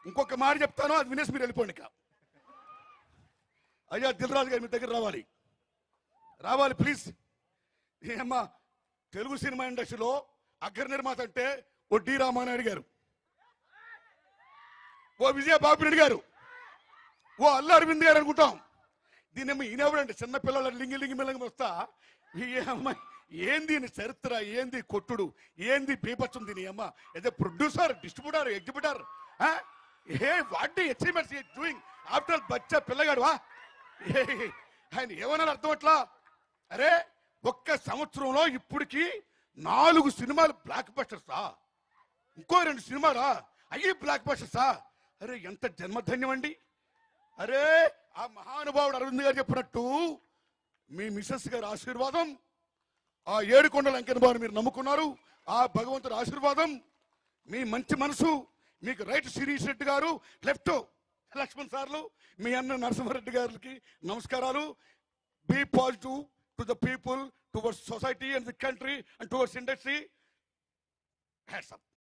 ఇంకొక మాట చెప్తాను అది వినేసి మీరు వెళ్ళిపోండి ఇక అయ్యా దిల్రాజు గారు మీ దగ్గర రావాలి రావాలి ప్లీజ్ ఏమ్మా తెలుగు సినిమా ఇండస్ట్రీలో అగ్ర నిర్మాత అంటే ఓ డి రామానాయుడు గారు ఓ విజయ బాబురెడ్డి గారు ఓ అల్లు అరవింద్ గారు అనుకుంటాం దీనేమో ఈయనెవడండి చిన్న పిల్లల లింగి లింగి మిల్లంగి వస్తా ఈ అమ్మాయి ఏంది ఈయన చరిత్ర ఏంది కొట్టుడు ఏంది బీపచ్చం దీని అమ్మ ఏదో producer distributor exhibitor a what the achievements doing after బచ్చా పిల్లగాడు వా ఏ, ఆయన ఏమన్నా అర్థం అట్లా అరే ఒక్క సంవత్సరంలో ఇప్పటికి నాలుగు సినిమాలు బ్లాక్ బస్టర్సా ఇంకో రెండు సినిమాలా అయ్యి బ్లాక్ బస్టర్సా అరే ఎంత జన్మధన్యం అండి అరే ఆ మహానుభావుడు అరవింద్ గారు చెప్పినట్టు మీ మిసెస్ గారి ఆశీర్వాదం ఆ ఏడుకొండల వెంకన్నబాబు మీరు నమ్ముకున్నారు ఆ భగవంతుడి ఆశీర్వాదం మీ మంచి మనసు మీకు రైట్ శిరీష్ రెడ్డి గారు లెఫ్ట్ లక్ష్మణ్ సార్లు మీ అన్న నరసింహారెడ్డి గారికి నమస్కారాలు be positive to the people towards society and the country and towards industry hats up